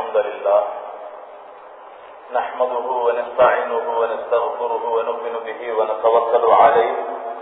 الحمد لله نحمده ونستعينه ونستغفره ونؤمن به ونتوكل عليه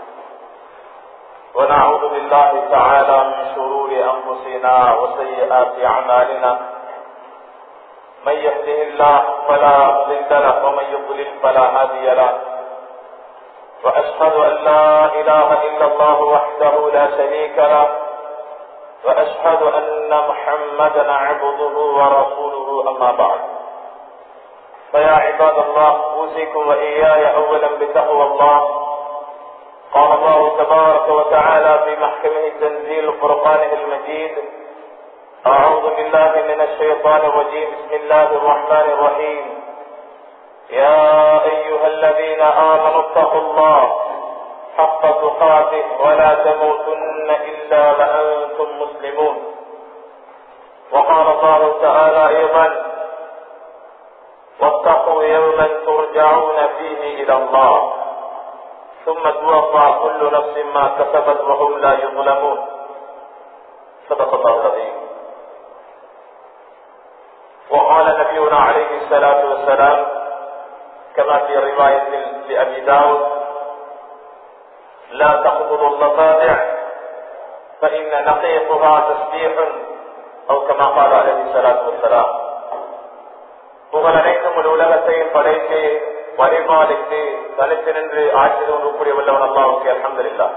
ونعوذ بالله تعالى من شرور أنفسنا وسيئات أعمالنا من يهده الله فلا مضل له ومن يضلل فلا هادي له وأشهد أن لا إله إلا الله وحده لا شريك له وأشهد أن محمدا عبده ورسوله أما بعد فيا عباد الله أوصيكم وإياي أولا بتقوى الله قال الله تبارك وتعالى في محكمه تنزيل قرآنه المجيد أعوذ بالله من الشيطان الرجيم بسم الله الرحمن الرحيم يا أيها الذين آمنوا اتقوا الله حق تقاته ولا تموتن إلا وأنتم مسلمون وقال الله تعالى أيضا واتقوا يوما ترجعون فيه إلى الله ثم توفى كل نفس ما كسبت وهم لا يظلمون صدق الله العظيم وقال نبينا عليه الصلاة والسلام كما في رواية لأبي داود لا تقبض الضفادع فإن نقيقها تسبيح أو كما قال عليه الصلاة والسلام புகழ் அனைத்தும் ஒரு உலகத்தையும் படைத்து பரிபாலித்து தனித்து நின்று ஆட்சி தோன்றக்கூடிய வல்லவன் அல்லாவுக்கு அலமதுல்லா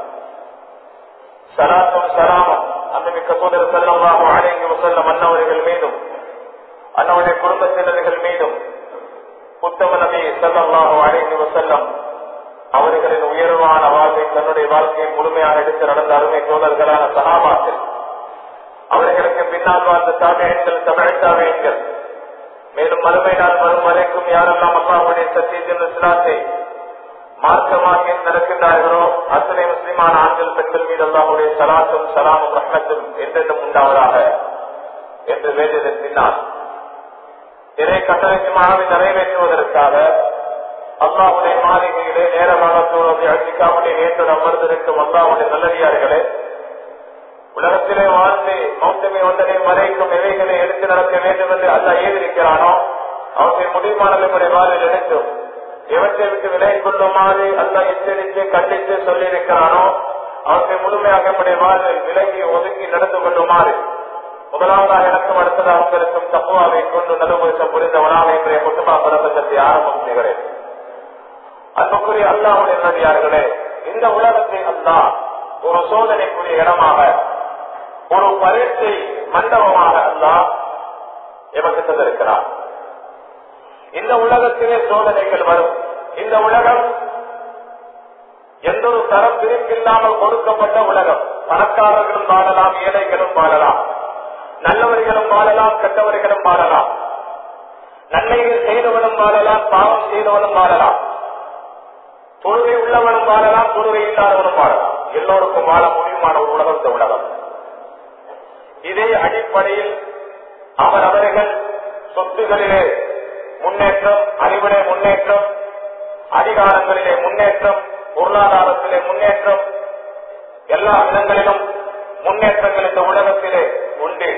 சலாத்தும் சலாமும் அந்த மிக்க சோதர் செல்லமாக அழைங்கி செல்லும் அன்னவர்கள் மீதும் அன்னவருடைய குடும்பத்தினர்கள் மீதும் உத்தம நபி செல்லமாக அழைங்கி செல்லும் அவர்களின் உயர்வான வாழ்வை தன்னுடைய வாழ்க்கையை முழுமையாக எடுத்து நடந்த அருமை தோழர்களான சகாபாக்கள் அவர்களுக்கு பின்னால் வாழ்ந்த தாமியங்கள் தமிழ் தாமியங்கள் மேலும் மறுமை நாள் வரும் வரைக்கும் யாரெல்லாம் அல்லாவுடைய சத்தியத்தின் இஸ்லாத்தை மார்க்கமாக நடக்கின்றார்களோ அத்தனை முஸ்லிமான ஆண்கள் பெண்கள் மீது அல்லாவுடைய சலாத்தும் சலாமும் ரஹ்மத்தும் என்றென்றும் உண்டாவதாக என்று வேண்டியதன் பின்னால் இறை கட்டளைக்குமாவை நிறைவேற்றுவதற்காக அல்லாவுடைய மாளிகையிலே நேரமாக தோழி அழிக்காமலே நேற்று அமர்ந்திருக்கும் அல்லாவுடைய நல்லடியார்களே உலகத்திலே வாழ்ந்து மௌத்தமை ஒன்றனை மறைக்கும் எவைகளை எடுத்து நடக்க வேண்டும் என்று அல்ல ஏதிருக்கிறானோ அவற்றை முடிவானவர்களுடைய வாழ்வில் எடுத்தும் எவற்றை விட்டு விலை கொள்ளுமாறு அல்ல எச்சரித்து கண்டித்து சொல்லியிருக்கிறானோ அவற்றை முழுமையாக நம்முடைய வாழ்வில் விலகி ஒதுக்கி நடந்து கொள்ளுமாறு முதலாவதாக எனக்கும் அடுத்ததாக உங்களுக்கும் தப்புவாவை கொண்டு நலுபுரிசம் புரிந்தவனாக இன்றைய குட்டுமா பிரபஞ்சத்தை ஆரம்பம் செய்கிறேன் அன்புக்குரிய அல்லாவுடைய நடிகார்களே இந்த உலகத்தை அல்லா ஒரு சோதனைக்குரிய இடமாக ஒரு பரீட்சை மண்டபமாக அல்லா எமக்கு தந்திருக்கிறார் இந்த உலகத்திலே சோதனைகள் வரும் இந்த உலகம் எந்த ஒரு தரம் பிரிப்பில்லாமல் கொடுக்கப்பட்ட உலகம் பணக்காரர்களும் வாழலாம் ஏழைகளும் வாழலாம் நல்லவர்களும் வாழலாம் கெட்டவர்களும் வாழலாம் நன்மைகள் செய்தவனும் வாழலாம் பாவம் செய்தவனும் வாழலாம் தொழுகை உள்ளவனும் வாழலாம் தொழுகை இல்லாதவனும் வாழலாம் எல்லோருக்கும் வாழ முடியுமான ஒரு உலகம் இந்த உலகம் இதே அடிப்படையில் அவர் அவர்கள் சொத்துகளிலே முன்னேற்றம் அறிவுரை முன்னேற்றம் அதிகாரங்களிலே முன்னேற்றம் பொருளாதாரத்திலே முன்னேற்றம் எல்லா விதங்களிலும் முன்னேற்றங்கள் இந்த உலகத்திலே உண்டு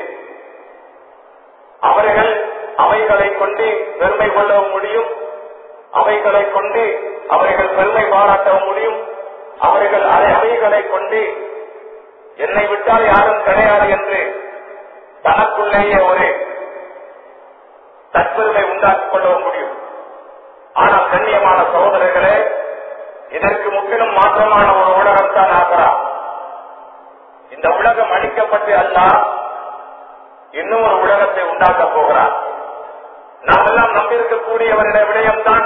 அவர்கள் அவைகளை கொண்டு பெருமை கொள்ளவும் முடியும் அவைகளை கொண்டு அவர்கள் பெருமை பாராட்டவும் முடியும் அவர்கள் அவைகளை கொண்டு என்னை விட்டால் யாரும் கிடையாது என்று தனக்குள்ளேயே ஒரு தற்பெருமை உண்டாக்கிக் கொள்ளவும் முடியும் ஆனால் கண்ணியமான சகோதரர்களே இதற்கு முற்றிலும் மாற்றமான ஒரு உலகம் தான் ஆகிறா இந்த உலகம் அழிக்கப்பட்டு அல்ல இன்னும் ஒரு உலகத்தை உண்டாக்கப் போகிறார் நாம் எல்லாம் நம்பியிருக்கக்கூடியவருடைய விடயம்தான்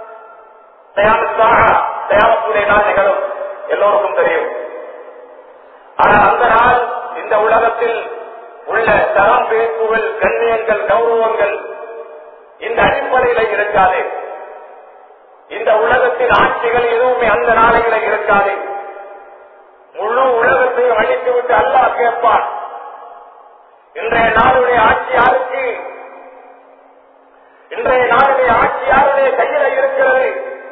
தயாரத்துடைய நாள் நிகழும் எல்லோருக்கும் தெரியும் ஆனால் அந்த நாள் இந்த உலகத்தில் உள்ள தரம் பேசுகள் கண்ணியங்கள் கௌரவங்கள் இந்த அடிப்படையில இருக்காது இந்த உலகத்தின் ஆட்சிகள் எதுவுமே அந்த நாளையில இருக்காது முழு உலகத்தையும் அழித்துவிட்டு அல்லாஹ் கேட்பான் இன்றைய நாளுடைய ஆட்சி யாருக்கு இன்றைய நாளுடைய ஆட்சி யாருடைய கையில இருக்கிறது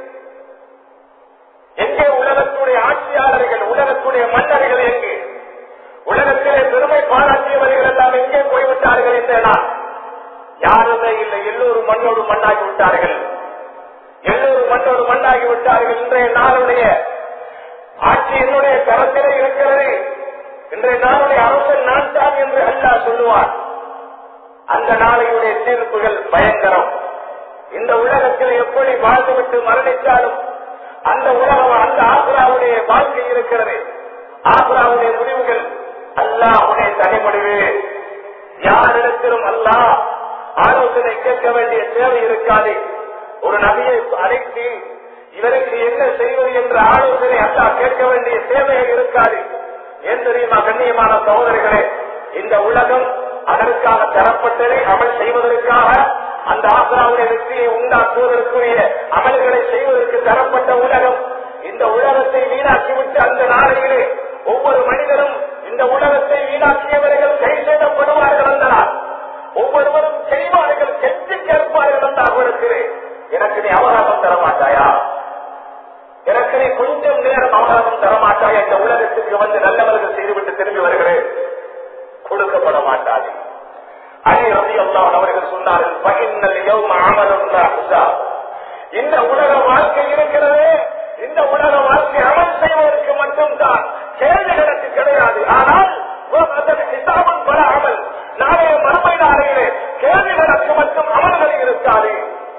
எங்கே உலகத்துடைய ஆட்சியாளர்கள் உலகத்துடைய மன்னர்கள் எங்கே உலகத்திலே பெருமை பாராட்டியவர்கள் எல்லாம் எங்கே போய்விட்டார்கள் என்ற நாள் யாருமே இல்லை எல்லோரும் மண்ணோடு மண்ணாகி விட்டார்கள் எல்லோரும் மண்ணோடு மண்ணாகி விட்டார்கள் இன்றைய நாளுடைய ஆட்சி என்னுடைய கரத்திலே இருக்கிறது இன்றைய நாளுடைய அரசன் நான் தான் என்று அல்லாஹ் சொல்லுவார் அந்த நாளையுடைய தீர்ப்புகள் பயங்கரம் இந்த உலகத்தில் எப்படி வாழ்ந்துவிட்டு மரணித்தாலும் அந்த உலகம் அந்த ஆக்ராவுடைய வாழ்க்கை இருக்கிறது ஆக்ராவுடைய முடிவுகள் அல்லாஹுடைய தனி முடிவு யாரிடத்திலும் அல்லாஹ் ஆலோசனை கேட்க வேண்டிய தேவை இருக்காது ஒரு நபியை அழைத்து இவருக்கு என்ன செய்வது என்ற ஆலோசனை அல்லாஹ் கேட்க வேண்டிய தேவையே இருக்காது ஏன் தெரியுமா கண்ணியமான சகோதரிகளே இந்த உலகம் அதற்காக தரப்பட்டதை அமல் செய்வதற்காக அந்த ஆசிராவுடைய வெற்றியை உண்டாக்குவதற்குரிய அமல்களை செய்வதற்கு தரப்பட்ட உலகம் இந்த உலகத்தை வீணாக்கிவிட்டு அந்த நாளையிலே ஒவ்வொரு மனிதரும் இந்த உலகத்தை வீணாக்கியவர்கள் கை செய்யப்படுவார்கள் அந்த நாள் ஒவ்வொருவரும் செய்வார்கள் கெட்டு கேட்பார்கள் அந்த அவர்களுக்கு எனக்கு நீ அவகாசம் தர மாட்டாயா எனக்கு நீ கொஞ்சம் நேரம் அவகாசம் தர மாட்டாயா இந்த உலகத்துக்கு வந்து நல்லவர்கள் செய்துவிட்டு திரும்பி வருகிறேன் கொடுக்கப்பட மாட்டாது அலி ரவி அல்லாஹ் அவர்கள் சொன்னார்கள் பகிர்ந்தல் யௌம அமலும் இந்த உலக வாழ்க்கை இருக்கிறது இந்த உலக வாழ்க்கை அமல் செய்வதற்கு மட்டும்தான் கேள்விகளுக்கு கிடையாது ஆனால் ஹிசாபன் பல அமல் நாளைய மறுமை நாளையிலே கேள்விகளுக்கு மட்டும் அமல்கள் இருக்காது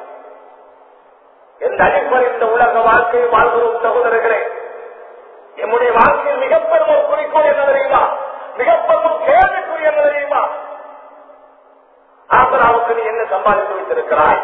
எந்த அடிப்படை இந்த உலக வாழ்க்கையை வாழ்கிறோம் சகோதரர்களே நம்முடைய வாழ்க்கையில் மிகப்பெரும் ஒரு குறிக்கோள் என்ன தெரியுமா மிகப்பெரும் கேள்விக்குரிய என்ன தெரியுமா ஆசராவுக்கு நீ என்ன சம்பாதித்து வைத்திருக்கிறாய்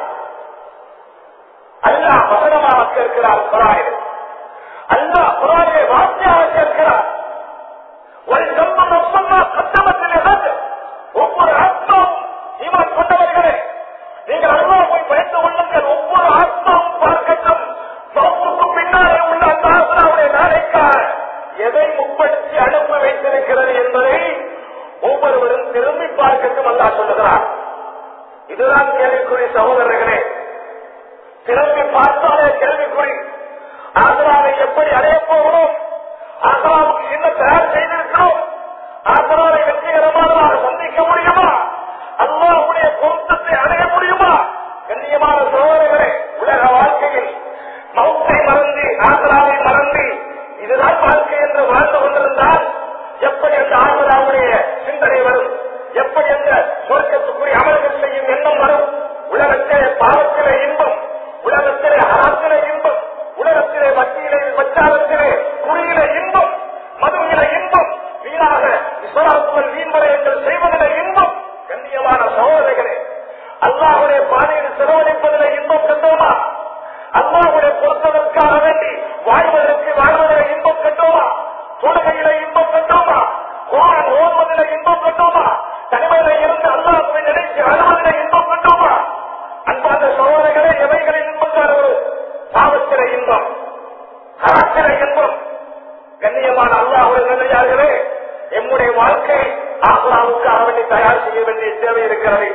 அல்லா வசனமாக கேட்கிறார் குரானில் அல்லா குரானிலே வார்த்தையாக கேட்கிறார் ஒரு சம்பம் ஒப்பந்தா கட்டமத்தில் இருந்து ஒவ்வொரு ஆத்மாவும் இவன் கொண்டவர்களே நீங்கள் அல்லா போய் பயந்து கொள்ளுங்கள் ஒவ்வொரு ஆத்மாவும் பார்க்கட்டும் சோப்புக்கு பின்னாலே உள்ள அந்த ஆசனாவுடைய நாளைக்காக எதை முற்படுத்தி அனுப்பி வைத்திருக்கிறது என்பதை ஒவ்வொருவரும் திரும்பி பார்க்கட்டும் அல்லா சொல்லுகிறார் இதுதான் கேள்விக்குறி சகோதரர்களே திரும்பி பார்த்தாலே கேள்விக்குறி ஆசனாவை எப்படி அடைய போகிறோம் ஆசனாவுக்கு என்ன தயார் செய்திருக்கிறோம் ஆசனாவை வெற்றிகரமானதாக சந்திக்க முடியுமா அல்லாவுடைய பொருத்தத்தை அடைய முடியுமா கண்ணியமான சகோதரர்களே உலக வாழ்க்கையில் மௌத்தை மறந்து ஆசனாவை மறந்து இதுதான் வாழ்க்கை என்று வாழ்ந்து கொண்டிருந்தால் எப்படி அந்த ஆசனாவுடைய சிந்தனை வரும் எப்படி அந்த சொர்க்கத்துக்குரிய அமல்கள் செய்யும் எண்ணம் வரும் உலகத்திலே பாவத்திலே இன்பம் உலகத்திலே அறாத்திலே இன்பம் உலகத்திலே வட்டியிலே வச்சாரத்திலே குறியிலே இன்பம் மதுவிலே இன்பம் வீணாக விஸ்வராசுவல் வீண்மலையங்கள் செய்வதிலே இன்பம் கண்ணியமான சகோதரிகளே அல்லாஹுடைய பாதையில் செலவழிப்பதிலே இன்பம் கண்டோமா அல்லாஹுடைய பொறுத்ததற்காக வேண்டி வாழ்வதற்கு வாழ்வதிலே இன்பம் கண்டோமா தொழுகையில இன்பம் கண்டோமா கோரன் ஓடுவதிலே இன்பம் கண்டோமா தனிமையில இருந்து அல்லாஹுவை நினைத்து அழுவதிலே இன்பம் கண்டோமா அன்பாந்த சகோதரர்களே எவைகளில் இன்பம் தருவது பாவத்திலே இன்பம் கராத்திலே இன்பம் கண்ணியமான அல்லாஹுடைய நிலையாகவே எம்முடைய வாழ்க்கை ஆசுராவுக்காக வேண்டி தயார் செய்ய வேண்டிய தேவை இருக்கிறது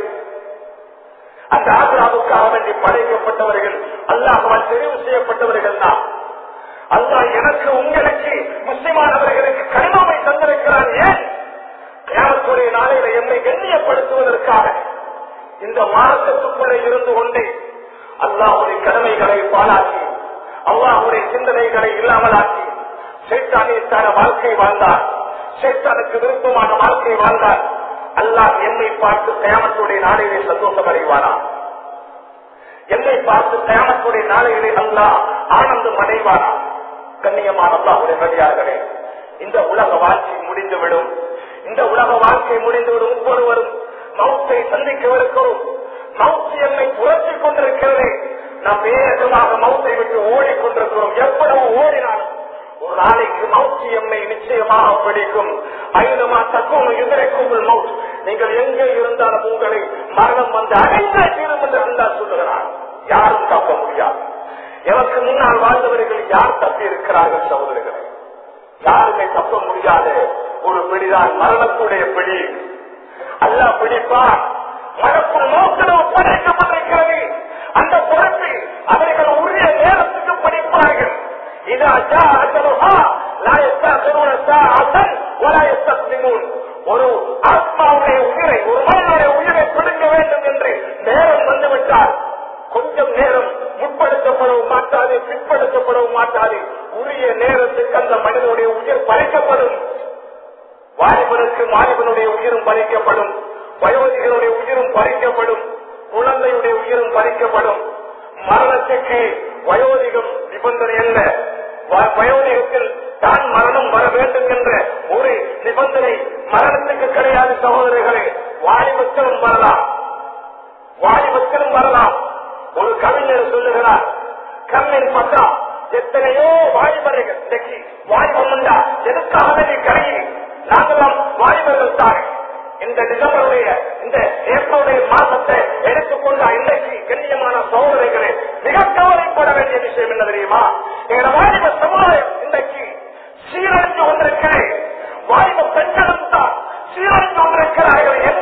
அந்த ஆசுராவுக்காக வேண்டி படைக்கப்பட்டவர்கள் அல்லாஹால் தெரிவு செய்யப்பட்டவர்கள் தான் அல்லாஹ் எனக்கு உங்களுக்கு முஸ்லிமானவர்களுக்கு கனிமாவை தந்திருக்கிறான் ஏன் கிராமத்துடைய நாளையில என்னை கண்ணியப்படுத்துவதற்காக இந்த மார்க்கத்துக்குள்ளே இருந்து கொண்டே அல்லாஹுடைய கடமைகளை பாழாக்கி அல்லாஹுடைய சிந்தனைகளை இல்லாமலாக்கி சேத்தானியத்தான வாழ்க்கை வாழ்ந்தார் சேத்தானுக்கு விருப்பமான வாழ்க்கை வாழ்ந்தார் அல்லாஹ் என்னை பார்த்து கயாமத்துடைய நாளையிலே சந்தோஷம் அடைவானா என்னை பார்த்து கயாமத்துடைய நாளையிலே அல்லாஹ் ஆனந்தம் அடைவானா கண்ணியமான அல்லாஹுடைய நடிகார்களே இந்த உலக வாழ்க்கை முடிந்துவிடும் இந்த உலக வாழ்க்கை முடிந்துவிடும் ஒவ்வொருவரும் மௌத்தை சந்திக்கவிருக்கிறோம் மௌத்து என்னை புரட்சிக் கொண்டிருக்கிறது நாம் வேகமாக மௌத்தை விட்டு ஓடிக்கொண்டிருக்கிறோம் எவ்வளவு ஓடினாலும் ஒரு நாளைக்கு மௌத்து எம்மை நிச்சயமாக பிடிக்கும் ஐநமா தக்கும் எதிரைக்கும் மவுத் நீங்கள் எங்கே இருந்தாலும் உங்களை மரணம் வந்து அடைந்தே தீரும் என்று அல்லாஹ் சொல்லுகிறார் யாரும் தப்ப முடியாது எனக்கு முன்னால் வாழ்ந்தவர்கள் யார் தப்பி இருக்கிறார்கள் சகோதரர்களே யாருமே தப்ப முடியாத ஒரு பிடிதான் மரணத்துடைய பிடி அல்ல பிடிப்பார் மனக்குள் நோக்கில் ஒப்படைக்கப்பட்டிருக்கிறது அந்த பொறுப்பில் அவர்கள் உரிய நேரத்துக்கு படிப்பார்கள் இதா ஜா அஜலுஹா லா யஸ்தஅഖിറூன சாஅத்தன் வலா யஸ்தக்திமூன் ஒரு ஆத்மாவுடைய உயிரை ஒரு மனிதனுடைய உயிரை பிடுங்க வேண்டும் என்று குறிப்பிய நேரத்துக்கு அந்த மனிதனுடைய உயிர் பறிக்கப்படும் வாலிபனுக்கு வாலிபனுடைய உயிரும் பறிக்கப்படும் வயோதிகளுடைய உயிரும் பறிக்கப்படும் குழந்தையுடைய உயிரும் பறிக்கப்படும் மரணத்துக்கு வயோதிகம் நிபந்தனை அல்ல வ- வயோதிகத்தில் தான் மரணம் வர வேண்டும் என்ற ஒரு நிபந்தனை மரணத்துக்கு கிடையாது சகோதரர்களே வாலிபத்திலும் வரலாம் வாலிபத்திலும் வரலாம் ஒரு கவிஞர் சொல்லுகிறார் கண்ணின் பட்டா எத்தனையோ வாலிபர்கள் இன்றைக்கு வாலிபம் உண்டா எதுக்காக நீ கரையை நாங்களாம் வாலிபர்கள் தானே இந்த டிசம்பருடைய இந்த ஏப்ரலுடைய மாசத்தை எடுத்துக்கொண்ட இன்றைக்கு கண்ணியமான சோதனைகளே மிக கவலைப்பட வேண்டிய விஷயம் என்ன தெரியுமா எங்களோட வாலிப சமுதாயம் இன்றைக்கு சீரழிந்து கொண்டிருக்கிறேன் வாலிப பெண்களும் தான் சீரழிந்து கொண்டிருக்கிறார்கள் என்ன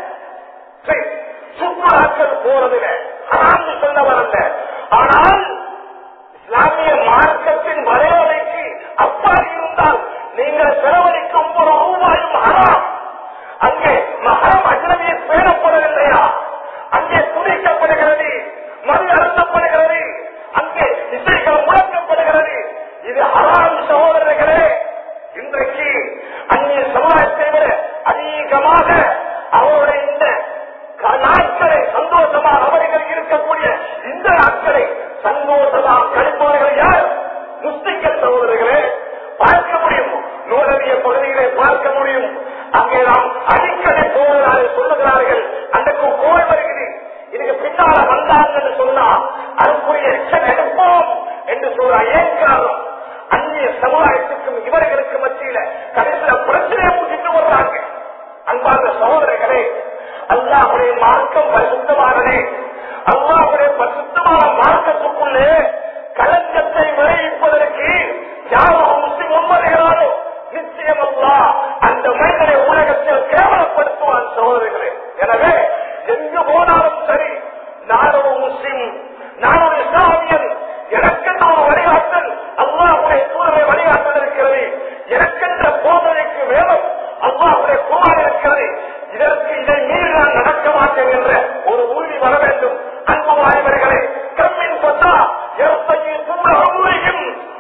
சரி, சுற்றுலாக்கள் போறதில்லை ஹராம்னு சொல்ல வரல ஆனால் இஸ்லாமிய மார்க்கத்தின் வரையறைக்கு அப்பால் இருந்தால் நீங்கள் செலவழிக்கும் ஒரு ரூபாயும் ஹராம் அங்கே மகரம் அஜ்னபியை பேணப்படவில்லையா அங்கே துணிக்கப்படுகிறது மது அருந்தப்படுகிறது அங்கே இசைகள் முழக்கப்படுகிறது இது ஹராம் சகோதரர்களே இன்றைக்கு அந்நிய சமுதாயத்தை விட அதிகமாக அவருடைய இந்த க- நாட்களை சந்தோஷமாக அவர்கள் இருக்கக்கூடிய இந்த நாட்களை சந்தோஷமாக கழிப்பவர்கள் யார் முஸ்லிம்கள் சகோதரர்களே பார்க்க முடியும் நூலறிய பகுதிகளை பார்க்க முடியும் அங்கே நாம் அடிக்கடி போவதாக சொல்லுகிறார்கள் அன்றைக்கு கோல் வருகிறது இதுக்கு பின்னால வந்தாங்கன்னு சொன்னா அதுக்குரிய எச்சம் எடுப்போம் என்று சொல்ற ஏன் காரணம் அந்நிய சமுதாயத்துக்கும் இவர்களுக்கு மத்தியில கடைசியில பிரச்சனையை முடிச்சுட்டு வர்றாங்க அன்பார்ந்த சகோதரர்களே அல்லாஹுடைய மார்க்கம் பரிசுத்தமானதே அல்லாஹுடைய பரிசுத்தமான மார்க்கத்துக்குள்ளே கலங்கத்தை விளைவிப்பதற்கு யார் ஒரு முஸ்லிம் முன்வருகிறாரோ நிச்சயம் அல்லாஹ் அந்த மனிதனை உலகத்தில் கேவலப்படுத்துவான் சகோதரர்களே எனவே எங்கு போனாலும் சரி நான் ஒரு முஸ்லிம் நான் ஒரு இஸ்லாமியன் எனக்கென்ற ஒரு வழிகாட்டல் அல்லாஹுடைய சூழலை வழிகாட்டல் இருக்கிறது எனக்கென்ற போதனைக்கு வேதம் அல்லாஹுடைய குமார் இருக்கிறது இதற்கு இதை மீறி நான் நடக்க மாட்டேன் என்ற ஒரு உறுதி வர வேண்டும் அன்பு வாய்வர்களே கம்மின் சொன்னா எத்தகைய கும்பலையும்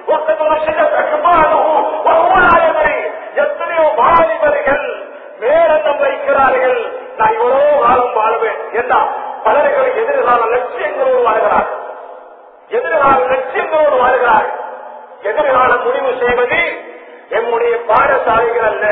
எத்தனையோ வாலிபர்கள் மேலெண்ணம் வைக்கிறார்கள் நான் இவ்வளவு காலம் வாழ்வேன் என்ன பலர்கள் எதிர்கால லட்சியங்களோடு வாழ்கிறார்கள் எதிர்கால லட்சியங்களோடு வாழ்கிறார்கள் எதிர்கால முடிவு செய்வது எம்முடைய பாடசாலைகள் அல்ல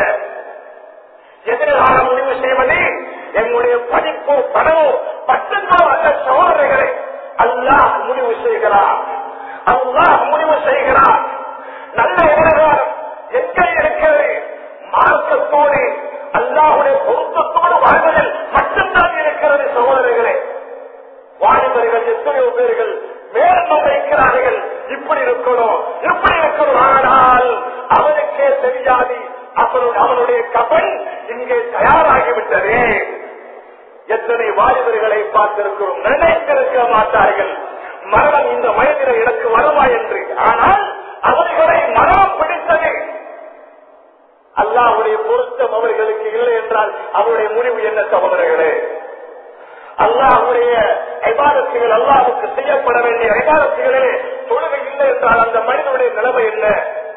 எதிர்கால முடிவு செய்வது எம்முடைய படிப்போ பணமோ பட்டங்களோ அல்ல சோதனைகளை அல்லாஹ் முடிவு செய்கிறார் அல்லாஹ் முடிவு செய்கிறார் நல்ல எதிர்காலம் எங்கே இருக்கிறது மார்க்கத்தோடு அல்லாஹுடைய பொருத்தத்தோடு வாழ்வதில் மட்டும்தான் இருக்கிறது சகோதரர்களே வாலிபர்கள் எத்தனையோ பேர்கள் மேலும் வைக்கிறார்கள் இப்படி இருக்கணும் இப்படி இருக்கணும் ஆனால் அவனுக்கே தெரியாது அவனுடைய அவனுடைய கபன் இங்கே தயாராகிவிட்டதே எத்தனை வாலிபர்களை பார்த்திருக்கிறோம் நினைத்திருக்க மாட்டார்கள் மரணம் இந்த வயதில் எனக்கு வருமா என்று ஆனால் அவர்களை மரணம் பிடித்தது அல்லாஹ்வுடைய பொருத்தம் அவர்களுக்கு இல்லை என்றால் அவருடைய முடிவு என்ன சகோதரர்களே அல்லாஹுடைய ஐபாரத்துகள் அல்லாஹுக்கு செய்யப்பட வேண்டிய ஐபாரத்துகளிலே தொழுகை இல்லை என்றால் அந்த மனிதனுடைய நிலைமை என்ன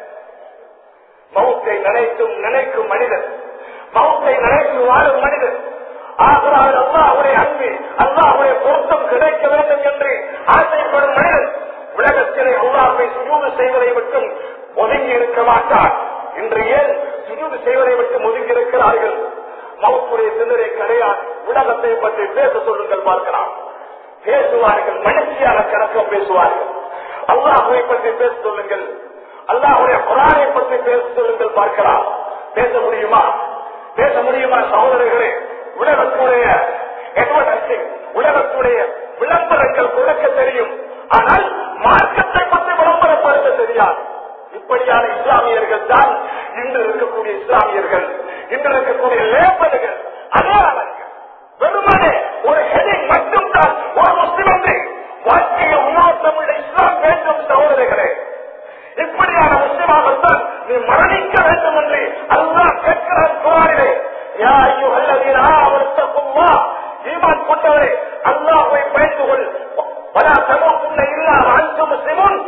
மவுத்தை நினைத்தும் நினைக்கும் மனிதன் மவுத்தை நினைத்து வாழும் மனிதன் ஆகிறார் அல்லாஹுடைய அன்பு அல்லாஹுடைய பொருத்தம் கிடைக்க வேண்டும் என்று ஆசைப்படும் மனிதன் உலகத்திலே அல்லாஹை சுஜூது செய்வதை மட்டும் ஒதுங்கி இருக்க மாட்டார் இன்று ஏன் சுஜூது செய்வதை மட்டும் ஒதுங்கி இருக்கிறார்கள் மவுத்துடைய சிந்தனை கிடையாது உலகத்தை பற்றி பேச சொல்லுங்கள் பார்க்கலாம் பேசுவார்கள் மகிழ்ச்சியான கணக்கம் பேசுவார்கள் அல்லாஹுவை பற்றி பேச சொல்லுங்கள் அல்லாஹுடைய குரானை பற்றி பேச சொல்லுங்கள் பார்க்கலாம் பேச முடியுமா பேச முடியுமா சகோதரர்களே உலகத்துடைய advertising, உலகத்துடைய விளம்பரங்கள் கொடுக்க தெரியும் ஆனால் மார்க்கத்தை பற்றி விளம்பரப்படுத்த தெரியாது இப்படியான இஸ்லாமியர்கள் தான் இன்று இருக்கக்கூடிய இஸ்லாமியர்கள் இன்று இருக்கக்கூடிய லேபர்கள் அடையாளங்கள் வெறுமனே ஒரு ஹெடிங் மட்டும்தான் ஒரு முஸ்லிமுக்கு வாழ்க்கையை உணர்த்தமுள்ள இஸ்லாம் வேண்டும் சகோதரர்களே இப்படியான முஸ்லிமாகத்தான் நீ மரணிக்க வேண்டும் என்று அல்லாஹ் கேட்கிறான் குரானிலே யா ஐயுஹல்லதீன ஆமனுத்தகுல்லா ஈமான் கொண்டவரே அல்லாஹ்வை பயந்து கொள் பல சமூகத்தில் இல்லாம அஞ்சு முஸ்லிமும் அந்த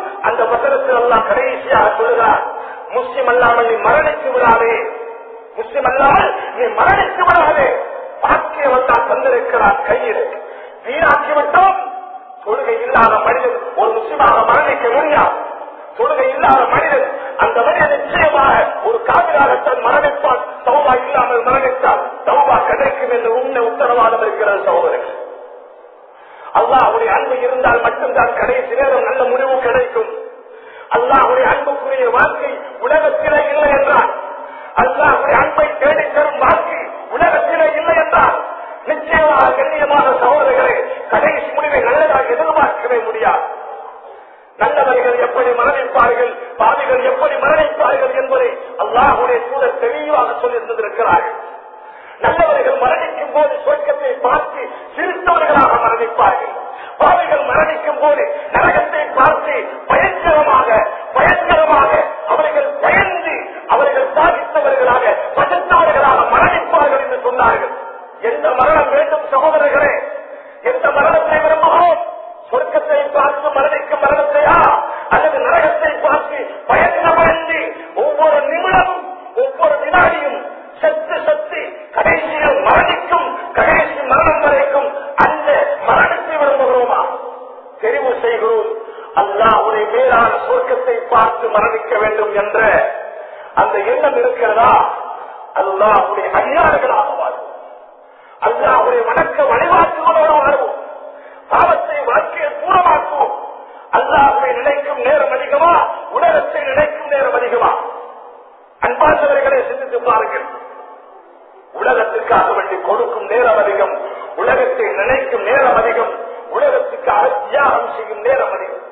வசனத்தில் எல்லாம் கடைசியாக சொல்லுகிறார் முஸ்லிம் அல்லாமல் நீ மரணித்து விடாதே முஸ்லிம் அல்லாமல் நீ மரணித்து விடாதே பாக்கியவன் தான் தந்திருக்கிறார் கையில் வீணாக்கி விட்டோம் தொழுகை இல்லாத மனிதன் ஒரு முஸ்லிமாக மரணிக்க முடியாது தொழுகை இல்லாத மனிதன் அந்த மனிதன் நிச்சயமாக ஒரு காவிராகத்தான் மரணிப்பான் சௌபா இல்லாமல் மரணித்தால் சௌபா கிடைக்கும் என்று உண்மை உத்தரவாதம் இருக்கிறது சகோதரர்கள் அல்லாஹுடைய அன்பு இருந்தால் மட்டும்தான் கடைசி நேரம் நல்ல முடிவு கிடைக்கும் அல்லாஹுடைய அன்புக்குரிய வாழ்க்கை உலகத்திலே இல்லை என்றால் அல்லாஹுடைய அன்பை தேடித் தரும் வாழ்க்கை உலகத்திலே இல்லை என்றால் நிச்சயமாக கண்ணியமான சகோதரர்களை கடைசி முடிவை நல்லதாக எதிர்பார்க்கவே முடியாது நல்லவர்கள் எப்படி மரணிப்பார்கள் பாவிகள் எப்படி மரணிப்பார்கள் என்பதை அல்லாஹுடைய சூழல் தெளிவாக சொல்லியிருந்திருக்கிறார்கள் நல்லவர்கள் மரணிக்கும் போது சொர்க்கத்தை பார்த்து சிரித்தவர்களாக மரணிப்பார்கள் பாவிகள் மரணிக்கும் போது நரகத்தை பார்த்து பயங்கரமாக பயங்கரமாக அவர்கள் பயந்து அவர்கள் சாதித்தவர்களாக பஜத்தவர்களாக மரணிப்பார்கள் என்று சொன்னார்கள் எந்த மரணம் வேண்டும் சகோதரர்களே எந்த மரணத்தை விரும்புகிறோம் சொர்க்கத்தை பார்த்து மரணிக்கும் மரணத்தையா அல்லது நரகத்தை பார்த்து பயங்கரமடைந்து ஒவ்வொரு நிமிடமும் ஒவ்வொரு வினாடியும் செத்து செத்து கடைசியில் மரணிக்கும் கடைசி மரணம் வரைக்கும் அந்த மரணத்தை விரும்புகிறோமா தெரிவு செய்கிறோம் அல்லாஹுடைய மேலான சொர்க்கத்தை பார்த்து மரணிக்க வேண்டும் என்ற அந்த எண்ணம் இருக்கிறதா அல்லாஹுடைய அடியார்களாக வாழ்வோம் அல்லாஹுடைய வணக்க வழிபாட்டுகளோடு வாழ்வோம் பாவத்தை வாழ்க்கையை தூரமாக்குவோம் அல்லாஹுவை நினைக்கும் நேரம் அதிகமா உலகத்தை நினைக்கும் நேரம் அதிகமா அன்பார்ந்தவர்களை சிந்தித்து பாருங்கள் உலகத்துக்காக வேண்டி கொடுக்கும் நேரம் அதிகம் உலகத்தை நினைக்கும் நேரம் அதிகம் உலகத்துக்காக தியாகம் செய்யும் நேரம் அதிகம்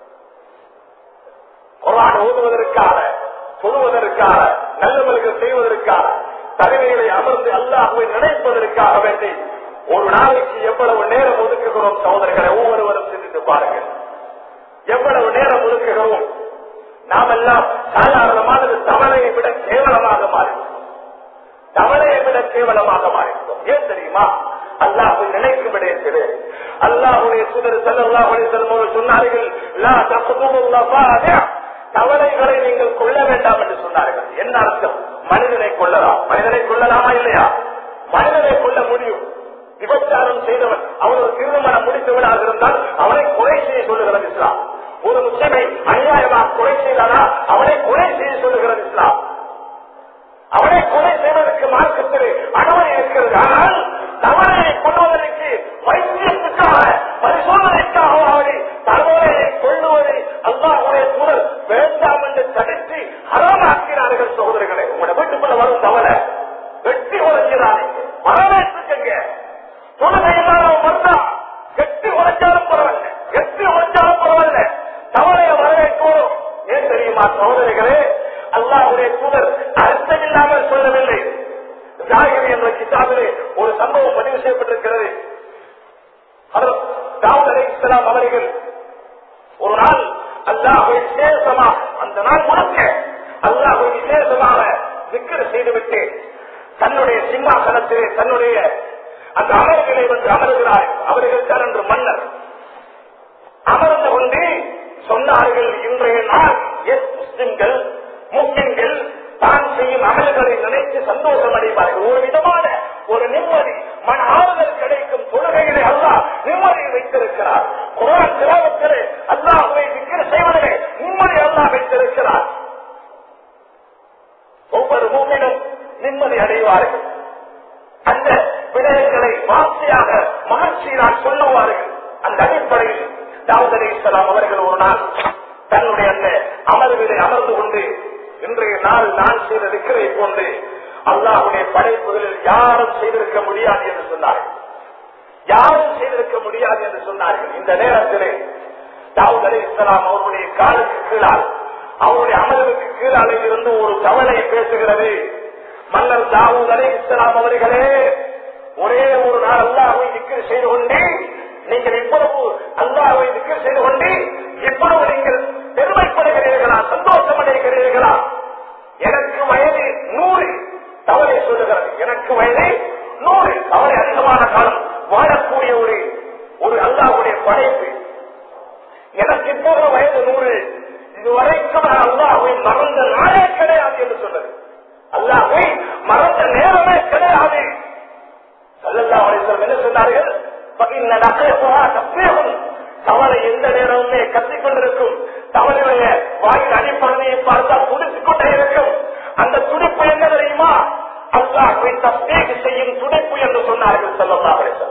குரான் ஓதுவதற்காக சொல்லுவதற்காக நல்லவர்கள் செய்வதற்காக தலைமைகளை அமர்ந்து அல்லாஹுவை நினைப்பதற்காக வேண்டி ஒரு நாளைக்கு எவ்வளவு நேரம் ஒதுக்குகிறோம் சகோதரர்களை ஒவ்வொருவரும் சிந்தித்து பாருங்கள் எவ்வளவு நேரம் ஒதுக்குகிறோம் நாம் எல்லாம் சாதாரணமானது தவளையை விட கேவலமாக மாறிவிட்டோம் தவளையை விட கேவலமாக மாறிவிட்டோம் ஏன் தெரியுமா அல்லாஹை நினைக்கும் விடயத்திலே அல்லாஹுடைய சுதர் செல்லாஹுடைய செல்வோர் சொன்னார்கள் லா தகுதுல்லாஹ் தவளைகளை நீங்கள் கொள்ள வேண்டாம் என்று சொன்னார்கள் என்ன அர்த்தம் மனிதனை கொள்ளலாம் மனிதனை கொள்ளலாமா இல்லையா மனிதனை கொள்ள முடியும் விபச்சாரம் செய்தவன் அவன் ஒரு திருமணம் முடித்து விடாது இருந்தால் அவனை கொலை செய்ய சொல்லுகிறது இஸ்லாம் ஒரு முஸ்லிமை அநியாயமாக கொலை செய்தானா அவனை கொலை செய்ய சொல்லுகிறது இஸ்லாம் அவனை கொலை செய்வதற்கு மார்க்கத்தில் அனுமதி இருக்கிறது ஆனால் தவறையை கொள்வதற்கு வைத்தியத்துக்காக பரிசோதனைக்காக அவனை தவறையை கொள்ளுவதை அல்லாஹுடைய தூதர் வேண்டாம் என்று தடுத்து ஹராமாக்கிறார்கள் சகோதரர்களே உங்களோட வீட்டுக்குள்ள வரும் தவறை வெட்டி உழைக்கிறாங்க வரவேற்றுக்கங்க தொழுகையில்லாத வந்தா எட்டி உழைச்சாலும் பரவாயில்ல எட்டி உழைச்சாலும் பரவாயில்ல தவறைய வரவேற்கணும் ஏன் தெரியுமா சகோதரிகளே அல்லாஹுடைய தூதர் அர்த்தமில்லாமல் சொல்லவில்லை ஜாகிரி என்ற கிதாபிலே ஒரு சம்பவம் பதிவு செய்யப்பட்டிருக்கிறது தாவூத் அலி இஸ்லாம் அவர்கள் ஒரு நாள் அல்லாஹை விசேஷமா அந்த நாள் முழுக்க அல்லாஹை விசேஷமாக விக்கிர செய்துவிட்டு தன்னுடைய சிம்மாசனத்திலே தன்னுடைய அந்த அமர்களை வந்து அமர்கிறார் அவர்கள் தான் என்று மன்னர் அமர்ந்து கொண்டு சொன்னார்கள் இன்றைய நாள் எஸ் முஸ்லிம்கள் முஸ்லிம்கள் தான் செய்யும் அமல்களை நினைத்து சந்தோஷம் அடைவார்கள் ஒரு விதமான ஒரு நிம்மதி மன ஆறுதல் கிடைக்கும் தொழுகைகளை அல்லாஹ் நிம்மதியை வைத்திருக்கிறார் குரான் திராவத்திலே அல்லாஹுவை விக்கிர செய்வதிலே நிம்மதி அல்லாஹ் வைத்திருக்கிறார் ஒவ்வொரு மூமிலும் நிம்மதி அடைவார்கள் அந்த விடயங்களை வார்த்தையாக மகிழ்ச்சியினால் சொல்லுவார்கள் அந்த அடிப்படையில் தாவூத் அலி இஸ்லாம் அவர்கள் ஒரு நாள் தன்னுடைய அந்த அமர்விலே அமர்ந்து கொண்டு இன்றைய நாள் நான் செய்த விக்கிரை போன்று அல்லாஹுடைய படைப்புகளில் யாரும் செய்திருக்க முடியாது என்று சொன்னார்கள் யாரும் செய்திருக்க முடியாது என்று சொன்னார்கள் இந்த நேரத்திலே தாவூத் அலி இஸ்லாம் அவருடைய காலுக்கு கீழால் அவருடைய அமர்வுக்கு கீழாலே இருந்து ஒரு தவளை பேசுகிறது மன்னர் தாவூத் அலி இஸ்லாம் அவர்களே ஒரே ஒரு நாள் அல்லாஹை திக்கர் செய்து கொண்டு நீங்கள் இவ்வளவு அல்லாஹை திக்கர் செய்து கொண்டு இவ்வளவு நீங்கள் பெருமைப்படுகிறீர்களா சந்தோஷம் அடைகிறீர்களா எனக்கு வயது நூறு தவறை சொல்லுகிறது எனக்கு வயது நூறு தவறை அதிகமான காலம் வாழக்கூடிய ஒரு ஒரு அல்லாவுடைய படைப்பு எனக்கு இப்போது வயது நூறு இதுவரைக்கும் நான் அல்லாஹை மறந்த நாளே கிடையாது என்று சொன்னது அல்லாஹை மறந்த நேரமே கிடையாது சல்லல்லா அலிஸ்லம் என்ன சொன்னார்கள் பகிர்ந்த நகைப்புகா தப்பேகும் தவறை எந்த நேரமுமே கத்திக் கொண்டிருக்கும் தவறுடைய வாயில் அடிப்படையை பார்த்தால் துடித்துக் கொண்டே இருக்கும் அந்த துடிப்பு என்ன தெரியுமா அல்லாஹை தப்பேக செய்யும் துடிப்பு என்று சொன்னார்கள் சல்லல்லா அலிஸ்லம்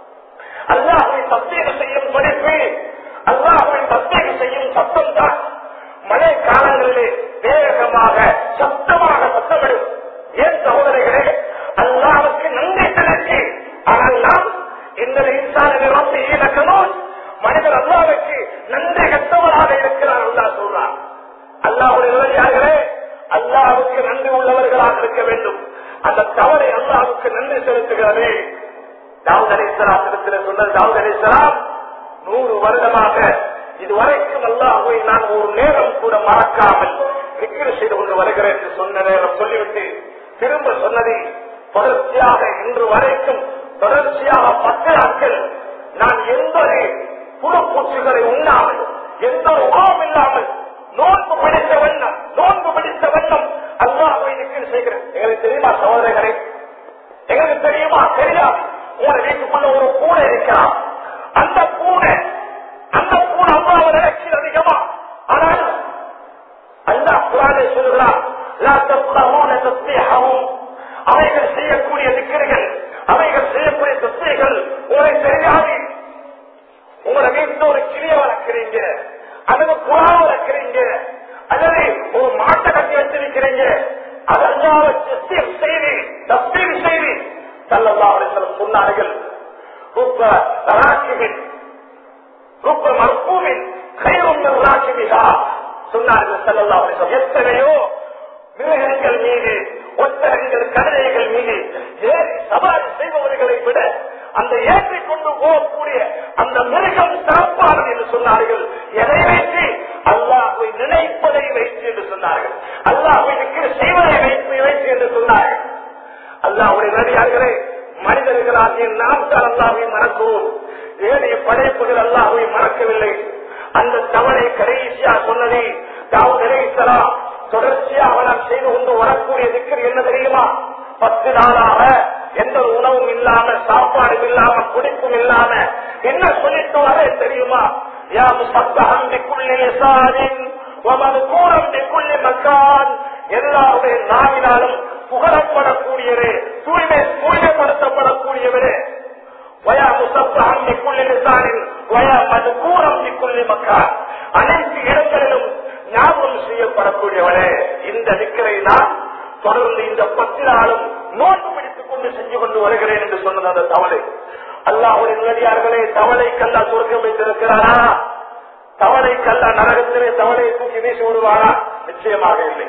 அல்லாஹை தப்பேக செய்யும் துடிப்பு அல்லாஹை தப்பேக செய்யும் சத்தம் தான் மழை காலங்களிலே வேகமாக சத்தமாக சத்தமிடும் ஏன் சகோதரிகளே அல்லாவுக்கு நன்றி செலுத்தி ஆனால் நாம் இந்த இன்சான நிறத்தை இழக்கணும் மனிதர் அல்லாவுக்கு நன்றி கட்டவராக இருக்கிறார் அல்லா சொல்றார் அல்லாவுடைய நிலையார்களே அல்லாவுக்கு நன்றி உள்ளவர்களாக இருக்க வேண்டும் அந்த தவறை அல்லாவுக்கு நன்றி செலுத்துகிறது தாவூத் அலிஸ்லாத்திடத்தில் சொன்னது தாவூத் அலிஸ்லாம் நூறு வருடமாக இதுவரைக்கும் அல்லாஹுவை நான் ஒரு நேரம் கூட மறக்காமல் விக்கிர செய்து கொண்டு வருகிறேன் என்று சொன்ன நேரம் சொல்லிவிட்டு திரும்ப சொன்னதை தொடர்ச்சியாக இன்று வரைக்கும் தொடர்ச்சியாக பத்து நாட்கள் நான் எந்த ஒரு புறப்பூச்சிகளை உண்ணாமல் எந்த ஒரு உணவும் இல்லாமல் நோன்பு பிடித்த வண்ணம் நோன்பு பிடித்த வண்ணம் அல்லாஹுவை விக்கிர செய்கிறேன் எங்களுக்கு தெரியுமா சகோதரர்களே எங்களுக்கு தெரியுமா தெரியாது உங்க வீட்டுக்குள்ள ஒரு பூனை இருக்கிறான் அந்த பூனை அந்த பூனை அம்மாவை நினைச்சு அதிகமா ஆனால் அல்லா குரானை சொல்கிறார் லா தஸ்மஹூன தஸ்பீஹஹும் அவைகள் செய்யக்கூடிய திக்கர்கள் அவைகள் செய்யக்கூடிய தஸ்பீகள் உங்களை தெரியாது உங்களோட வீட்டுல ஒரு கிளிய வளர்க்கிறீங்க அல்லது புறா வளர்க்கிறீங்க அல்லது ஒரு மாட்டை கட்டி வச்சிருக்கிறீங்க அதெல்லாம் தஸ்பீர் செய்தி தஸ்பீர் செய்தி சல்லல்லா அலிஸ்லம் சொன்னார்கள் ருப்ப ராட்சிகள் ருப்ப மற்பூமின் கைரும் ராட்சிமிகா சொன்னார்கள் சல்லல்லா அலிஸ்லம் எத்தனையோ மிருகங்கள் மீது ஒட்டகங்கள் கழுதைகள் மீது ஏறி சவாரி செய்பவர்களை விட அந்த ஏற்றி கொண்டு போகக்கூடிய அந்த மிருகம் சிறப்பானது என்று சொன்னார்கள் எதை வைத்து அல்லாஹை நினைப்பதை வைத்து என்று சொன்னார்கள் அல்லாஹை செய்வதை வைத்து வைத்து என்று சொன்னார்கள் அல்லாவுடைய நடிகார்களே மனிதர்களாகிய நாம் தான் அல்லாவை மறக்கிறோம் ஏனைய படைப்புகள் அல்லாஹை மறக்கவில்லை அந்த தவறை கடைசியா சொன்னதை தாவூத் அலைஹிஸ்ஸலாம் தொடர்ச்சியாக நாம் செய்து கொண்டு வரக்கூடிய திக்கர் என்ன தெரியுமா பத்து நாளாக எந்த ஒரு உணவும் இல்லாம சாப்பாடும் இல்லாம குடிப்பும் இல்லாம என்ன சொல்லிட்டு வர தெரியுமா யா முசத்தகம் பிக்குள்ளி லிசானின் வமது கூறம் பிக்குள்ளி மக்கான் எல்லாருடைய நாவினாலும் புகழப்படக்கூடியவரே தூய்மை தூய்மைப்படுத்தப்படக்கூடியவரே வயா முசத்தகம் பிக்குள்ளி லிசானின் வயா மது கூறம் பிக்குள்ளி மக்கான் அனைத்து இடங்களிலும் ஞாபகம் செய்யப்படக்கூடியவரே இந்த நிக்கரை நான் தொடர்ந்து இந்த பத்து நாளும் நோட்டு பிடித்துக் கொண்டு செஞ்சு கொண்டு வருகிறேன் என்று சொன்னது அந்த தவளை அல்லாஹுடைய நிலடியார்களே தவளை கல்லா சொர்க்கம் வைத்திருக்கிறாரா தவளை கல்லா நரகத்திலே தவளையை தூக்கி வீசி விடுவாரா நிச்சயமாக இல்லை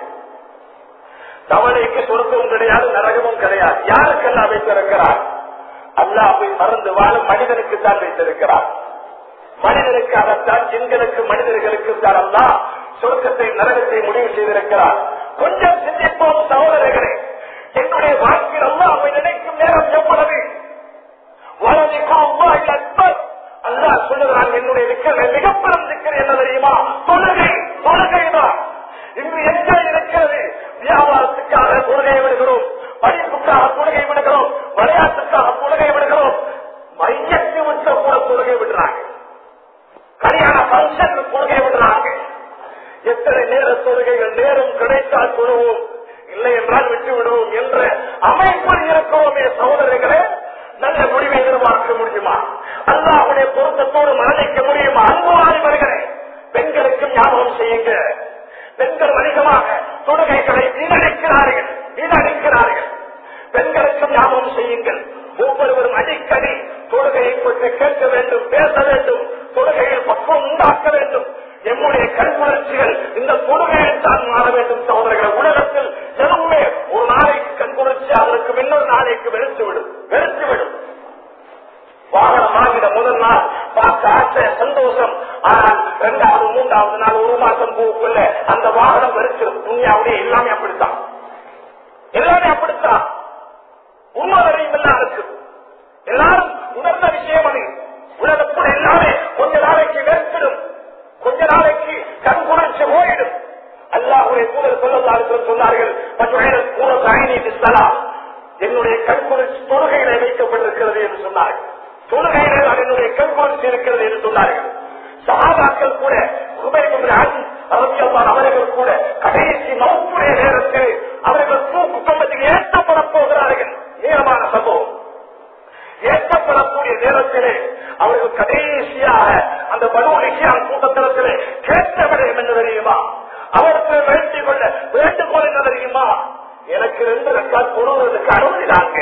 தவளைக்கு சொர்க்கமும் கிடையாது நரகமும் கிடையாது யாருக்கெல்லாம் வைத்திருக்கிறார் அல்லாஹை மறந்து வாழும் மனிதனுக்கு தான் வைத்திருக்கிறார் மனிதனுக்காகத்தான் ஜின்களுக்கு மனிதர்களுக்கு தான் அல்லா சொர்க்கத்தை நரகத்தை முடிவு செய்திருக்கிறார் கொஞ்சம் சிந்திப்போம் சகோதரர்களே என்னுடைய வாழ்க்கையில் அல்லாஹை நினைக்கும் நேரம் எவ்வளவு அல்லா சொல்லுகிறான் என்னுடைய விக்கிர மிகப்பெரும் திக்கர் என்ன தெரியுமா தொழுகை தொழுகைதான் இங்கு எங்க இருக்கிறது வியாபாரத்துக்காக தொழுகை விடுகிறோம் படிப்புக்காக தொழுகை விடுகிறோம் விளையாட்டுக்காக தொழுகை விடுகிறோம் மையத்தை விட்ட கூட தொழுகை விடுறாங்க கல்யாண பங்கன் தொழுகை விடுறாங்க எத்தனை நேர தொழுகைகள் நேரம் கிடைத்தால் தொழுவோம் இல்லை என்றால் விட்டு விடுவோம் என்ற அமைப்பில் இருக்கிறோமே சகோதரர்களே நல்ல முடிவை எதிர்பார்க்க முடியுமா அல்லாவுடைய பொருத்தத்தோடு மரணிக்க முடியுமா அன்புவாரி வருகிறேன் பெண்களுக்கும் ஞாபகம் செய்யுங்க பெண்கள் அதிகமாக தொழுகைகளை வீணடிக்கிறார்கள் வீணடிக்கிறார்கள் பெண்களுக்கும் ஞாபகம் செய்யுங்கள் ஒவ்வொருவரும் அடிக்கடி தொழுகையை பற்றி கேட்க வேண்டும் பேச வேண்டும் தொழுகையில் பக்குவம் உண்டாக்க வேண்டும் எம்முடைய கண்குணர்ச்சிகள் இந்த தொழுகையில் தான் மாற வேண்டும் சகோதரர்கள் உலகத்தில் எதுவுமே ஒரு நாளைக்கு கண்குணர்ச்சி அவருக்கு இன்னொரு நாளைக்கு வெறுத்துவிடும் வெறுத்துவிடும் வாகனம் வாங்கின முதல் நாள் பார்க்க ஆசை சந்தோஷம் ஆனால் இரண்டாவது மூன்றாவது நாள் ஒரு மாசம் போக்குள்ள அந்த வாகனம் வெறுச்சிடும் துணியாவுடைய எல்லாமே அப்படித்தான் எல்லாமே அப்படித்தான் உண்மையும் எல்லாம் இருக்கு எல்லாரும் உணர்ந்த விஷயம் அது உலகத்தில் எல்லாமே கொஞ்ச நாளைக்கு வெறுத்திடும் கொஞ்ச நாளைக்கு கண் குறைச்சு போயிடும் அல்லாஹுடைய தூதர் சொல்லலாம் சொன்னார்கள் மற்றும் கூறி சலாம் என்னுடைய கண்குளிர்ச்சி தொழுகையில வைக்கப்பட்டிருக்கிறது என்று சொன்னார்கள் தொழுகையில நான் என்னுடைய கண்குளிர்ச்சி இருக்கிறது என்று சொன்னார்கள் சகாபாக்கள் கூட அரசியல்வான் அவர்கள் கூட கடைசி மௌப்புடைய நேரத்தில் அவர்கள் தூக்கு கம்பத்தில் ஏற்றப்பட போகிறார்கள் ஏகமான சம்பவம் ஏற்றப்படக்கூடிய நேரத்திலே அவர்கள் கடைசியாக அந்த படுகொலைக்கியான் கூட்டத்திலே கேட்ட விடயம் என்ன தெரியுமா அவருக்கு வேண்டிக் கொள்ள வேண்டுகோள் என்ன தெரியுமா எனக்கு ரெண்டு ரெக்கார்ட் கொடுவதற்கு அனுமதி தாங்க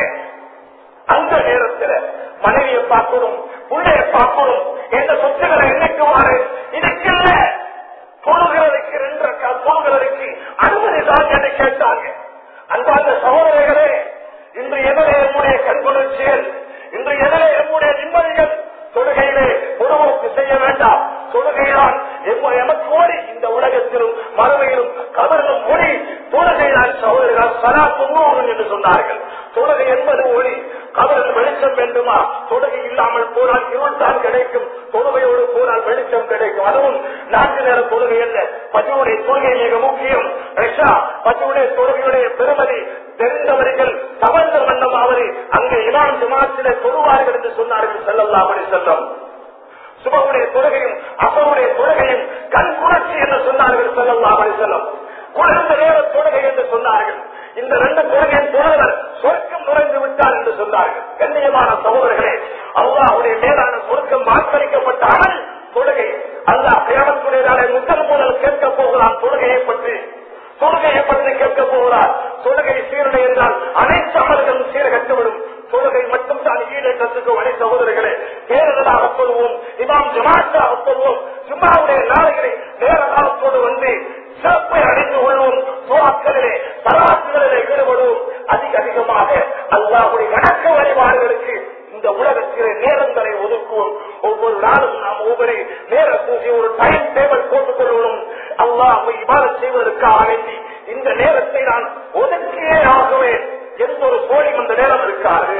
அந்த நேரத்தில் மனைவியை பார்க்கணும் பிள்ளைய பார்க்கணும் எந்த சொத்துக்களை எண்ணிக்குமாறு இதுக்கில்ல தொழுகிறதுக்கு ரெண்டு ரெக்கார்ட் தொழுகிறதுக்கு அனுமதி தான் என்று கேட்டாங்க அன்பார்ந்த சகோதரர்களே இன்று எதிரே நம்முடைய கண்குளிர்ச்சியல் இன்று எதிரே நம்முடைய நிம்மதிகள் தொழுகையிலே பொதுவோக்கு செய்ய வேண்டாம் தொழுகைதான் எமக்கு ஓடி இந்த உலகத்திலும் மறுமையிலும் கவர்னும் ஒளி தொழுகைதான் சகோதரர்கள் சலா தொண்ணூறு என்று சொன்னார்கள் தொழுகை என்பது ஒளி கவரில் வெளிச்சம் வேண்டுமா தொழுகை இல்லாமல் போனால் இருள்தான் கிடைக்கும் தொழுகையோடு போனால் வெளிச்சம் கிடைக்கும் அதுவும் நான்கு நேர தொழுகை அல்ல பஜுடைய தொழுகை மிக முக்கியம் ரஷா பஜுடைய தொழுகையுடைய பெருமதி தெரிந்தவர்கள் தவழ்ந்த வண்ணமாவது அங்கே இமாம் ஜமாத்திலே தொழுவார்கள் என்று சொன்னார்கள் செல்லல்லா அப்படி செல்லும் சுபவுடைய தொழுகையும் அசவுடைய தொழுகையும் கண் குணர்ச்சி என்று சொன்னார்கள் செல்லல்லா அப்படி செல்லும் குளிர்ந்த நேர தொழுகை என்று சொன்னார்கள் இந்த ரெண்டு தொழுகையின் தொழுவர் சொர்க்கம் நுழைந்து விட்டார் என்று சொன்னார்கள் கண்ணியமான சகோதரர்களே அல்லாஹுடைய மேலான சொர்க்கம் வாக்களிக்கப்பட்ட அமல் தொழுகை அல்லாஹ் பேரத்துடையதாலே முதல் முதல் கேட்க போகிறான் தொழுகையை பற்றி தொழுகையை பற்றி கேட்க போகிறார் தொழுகை சீரடை என்றால் அனைத்து அமல்களும் சீரகட்டுவிடும் தொழுகை மட்டும் தான் ஈடேற்றத்துக்கு வழி சகோதரர்களே பேரதாக சொல்வோம் இமாம் ஜமாத்தாக சொல்வோம் ஜும்மாவுடைய நாளைகளை நேர காலத்தோடு வந்து சிறப்பை அடைந்து கொள்வோம் துவாக்களிலே தலாசுகளிலே ஈடுபடுவோம் அதிக அதிகமாக அல்லாஹுடைய வணக்க வழிபாடுகளுக்கு இந்த உலகத்திலே நேரங்களை ஒதுக்குவோம் ஒவ்வொரு நாளும் நாம் ஒவ்வொரு நேரத்தை ஒரு டைம் டேபிள் போட்டுக் கொள்வோம் அல்லாஹ் இவ்வாறு செய்வதற்காக வேண்டி இந்த நேரத்தை நான் ஒதுக்கியே ஆகுவேன் எந்த ஒரு சோழியும் அந்த நேரம் இருக்காது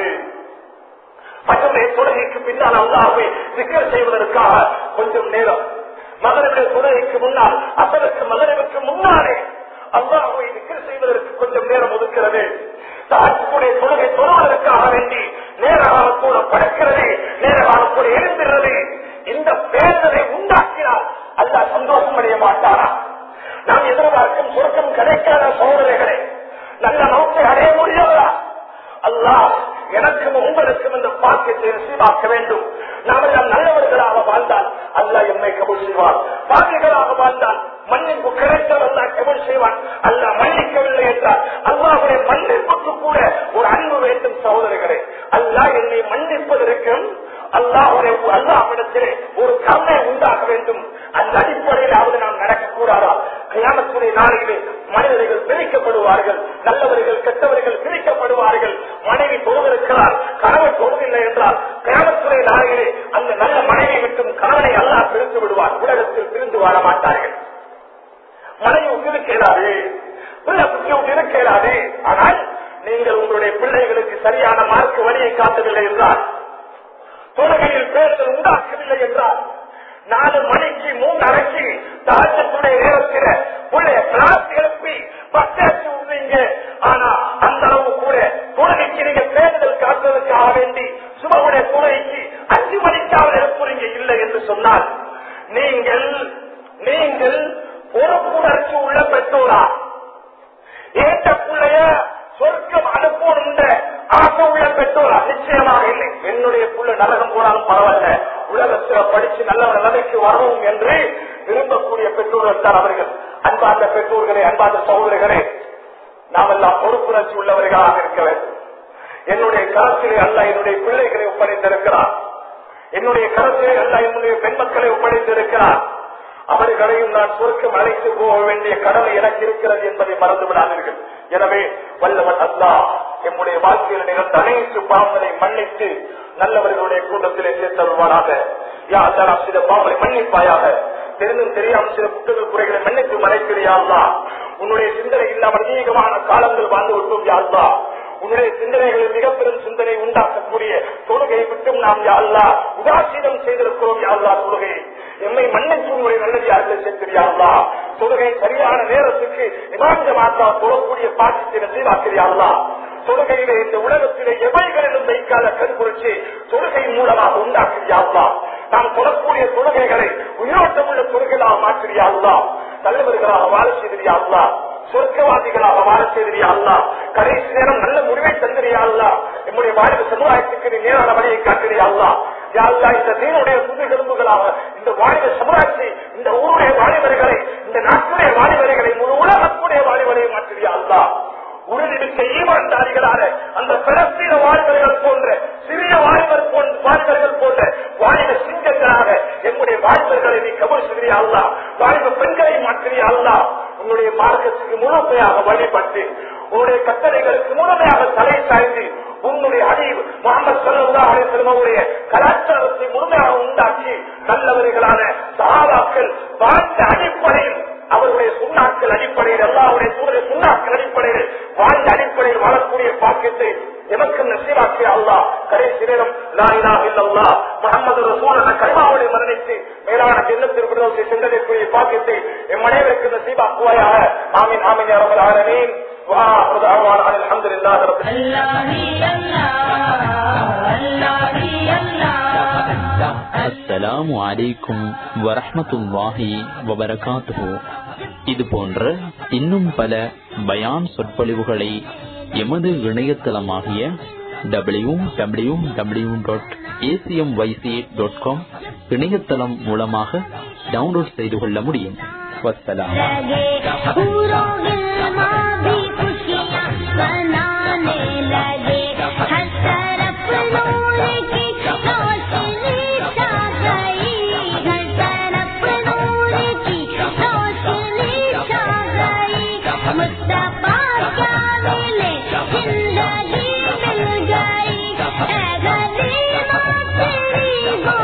மற்றவருடைய தொழுகைக்கு பின்னால் அல்லாஹை சிக்கர் செய்வதற்காக கொஞ்சம் நேரம் மகனுடைய தொழுகைக்கு முன்னால் அசலுக்கு மகனுக்கு முன்னாலே அல்லாஹை சிக்கர் செய்வதற்கு கொஞ்சம் நேரம் ஒதுக்கிறது தாக்குடைய தொழுகை தொழுவதற்காக வேண்டி நேர காலத்தோடு படுக்கிறது நேர காலத்தோடு எழுந்துகிறது இந்த பேரலை உண்டாக்கினால் அல்ல சந்தோஷம் அடைய மாட்டாரா நாம் எதிர்பார்க்கும் சுருக்கம் கிடைக்காத சோதனைகளே நல்ல நோக்கை அடைய முடியாதா அல்லாஹ் எனக்கும் உங்களுக்கும் இந்த பாக்கியத்தை நசீவாக்க வேண்டும் நாம் எல்லாம் நல்லவர்களாக வாழ்ந்தால் அல்லாஹ் எம்மை கபூல் செய்வார் பாக்கியங்களாக வாழ்ந்தால் மன்னிப்பு கிடைத்தால் அல்லாஹ் கபூல் செய்வான் அல்லாஹ் மன்னிக்கவில்லை என்றால் அல்லாஹுடைய மன்னிப்புக்கு கூட ஒரு அன்பு வேண்டும் சகோதரர்களே அல்லாஹ் என்னை மன்னிப்பதற்கும் அல்லாஹுடைய அல்லாஹிடத்திலே ஒரு கருணை உண்டாக வேண்டும் அந்த அடிப்படையில் அவது நாம் நடக்கக்கூடாதா கிராமத்துடைய நாளிலே மனிதர்கள் பிரிக்கப்படுவார்கள் நல்லவர்கள் கெட்டவர்கள் பிரிக்கப்படுவார்கள் மனைவி தொழுதிருக்கிறார் கணவன் தொழுதில்லை என்றால் கிராமத்துடைய நாளிலே அந்த நல்ல மனைவி விட்டும் கணவனை அல்லாஹ் பிரித்து விடுவார் உலகத்தில் பிரிந்து வாழ மாட்டார்கள் மனைவி உயிருக்கிறாரு பிள்ளை குட்டி உயிருக்கிறாரு ஆனால் நீங்கள் உங்களுடைய பிள்ளைகளுக்கு சரியான மார்க் வழியை காட்டவில்லை என்றால் தொழுகையில் பேர்கள் உண்டாக்கவில்லை என்றால் நாலு மணிக்கு மூன்று அரைக்கு தாஜத்துடைய நேரத்தில் உள்ள கிளாஸ் எழுப்பி பட்டாச்சு விடுறீங்க ஆனா அந்த அளவு கூட தொழுகைக்கு நீங்க பேர்கள் காட்டுவதற்காக வேண்டி சுபவுடைய தொழுகைக்கு அஞ்சு மணிக்காவது எழுப்புறீங்க இல்லை என்று சொன்னால் நீங்கள் நீங்கள் பொறுப்புணர்ச்சி உள்ள பெற்றோரா ஏற்ற பிள்ளைய சொர்க்கம் அனுப்பணும் ஆசை உள்ள பெற்றோரா நிச்சயமாக இல்லை என்னுடைய புள்ள நரகம் போனாலும் பரவாயில்ல உலகத்தில் படிச்சு நல்ல நிலைமைக்கு வரவும் என்று விரும்பக்கூடிய பெற்றோர்கள் தான் அவர்கள் அன்பார்ந்த பெற்றோர்களே அன்பார்ந்த சகோதரர்களே நாம் எல்லாம் பொறுப்புணர்ச்சி உள்ளவர்களாக இருக்க வேண்டும் என்னுடைய கரத்திலே அல்ல என்னுடைய பிள்ளைகளை ஒப்படைத்திருக்கிறார் என்னுடைய கரத்திலே அல்ல என்னுடைய பெண் மக்களை ஒப்படைத்திருக்கிறார் அவர்களையும் நான் சுருக்கம் அழைத்து போக வேண்டிய கடமை எனக்கு இருக்கிறது என்பதை மறந்து விடாதீர்கள் எனவே வல்லவன் அல்லா எம்முடைய வாழ்க்கையில் நிகழ்ந்த அனைத்து பாவங்களை மன்னித்து நல்லவர்களுடைய கூட்டத்திலே சேர்த்தருவானாக யா அல்லா சில பாவங்களை மன்னிப்பாயாக தெரிந்தும் தெரியாமல் சில குற்றங்கள் குறைகளை மன்னித்து மறைக்கிறியா உன்னுடைய சிந்தனை இல்லாமல் அதிகமான காலங்கள் வாழ்ந்து விட்டோம் யாழ்லா உன்னுடைய சிந்தனைகளில் மிக பெரும் சிந்தனை உண்டாக்கக்கூடிய தொழுகையை விட்டும் நாம் யாழ்லா உதாசீனம் செய்திருக்கிறோம் யாழ்லா தொழுகை எம்மை மன்னித்து உங்களுடைய நல்லது யாருல சேர்க்கிறியா தொழுகை சரியான நேரத்துக்கு இமாம் ஜமாத்தா தொழக்கூடிய பாக்கியத்தை நசீவாக்கிறியா அல்லா தொழுகையிலே இந்த உலகத்திலே எவைகளிலும் வைக்காத கருப்புரிச்சு தொழுகை மூலமாக உண்டாக்கிறியா அல்லா நாம் தொழக்கூடிய தொழுகைகளை உயிரோட்டமுள்ள தொழுகைகளாக மாற்றியா அல்லா தலைவர்களாக வாழ செய்தியா அல்லா சொர்க்கவாதிகளாக வாழ செய்தியா அல்லா கடைசி நேரம் நல்ல முடிவை தந்திரியா அல்லா நம்முடைய வாழ்வு சமுதாயத்துக்கு நீ நேரான வழியை காட்டுறியா அல்லா யாருலா இந்த தீனுடைய முதுகெலும்புகளாக இந்த வாலிப சமுதாயத்தை இந்த ஊருடைய வாலிபர்களை இந்த நாட்டுடைய வாலிபர்களை முழு உலகத்துடைய வாலிபரை மாற்றியா அல்லா உறுதிமிக்க ஈமான்தாரிகளான அந்த பலஸ்தீன வாலிபர்கள் போன்ற சிறிய வாலிபர் போன்ற வாலிபர்கள் போன்ற வாலிப சிங்கங்களாக எம்முடைய வாலிபர்களை நீ கபல் செய்கிறியா அல்லா வாலிப பெண்களை மாற்றியா அல்லா உன்னுடைய மார்க்கத்துக்கு முழுமையாக வழிபட்டு உன்னுடைய கட்டளைகளுக்கு முழுமையாக தலை சாய்ந்து உன்னுடைய அறிவு முகமது சல்லா அலிசல்மவுடைய கலாச்சாரத்தை முழுமையாக உண்டாக்கி நல்லவர்களான சகாபாக்கள் வாழ்ந்த அடிப்படையில் அவருடைய சுண்ணாக்கள் அடிப்படையில் எல்லாருடைய சூழலை சுண்ணாக்கள் அடிப்படையில் வாழ்ந்த அடிப்படையில் வாழக்கூடிய பாக்கியத்தை எமக்கு நசீவாக்கிய அல்லா கடைசி நேரம் லாயிலா இல்லல்லா முகமது ரசூல் என்ற கரிமாவுடைய மரணித்து மேலான ஜென்னத்தில் விடுதலை சென்றதற்குரிய பாக்கியத்தை எம் அனைவருக்கு நசீவாக்குவாயாக ஆமீன் ஆமீன் யா ரப்பல் ஆலமீன் وآخر دعوانا أن الحمد لله رب அஸ்ஸலாமு அலைக்கும் வரஹ்மத்துல்லாஹி வபரகாத்துஹு இது போன்ற இன்னும் பல பயான் சொற்பொழிவுகளை எமது இணையதளமாகிய W W W dot ACM YC dot com இணையதளம் மூலமாக டவுன்லோட் செய்து கொள்ள முடியும் வசலாம் बनाने लगे हर तरफ नूर की रोशनी छा गई हर तरफ नूर की रोशनी छा गई मुस्तफा क्या मिले जिंदगी मिल गई ऐ गरीबा तेरी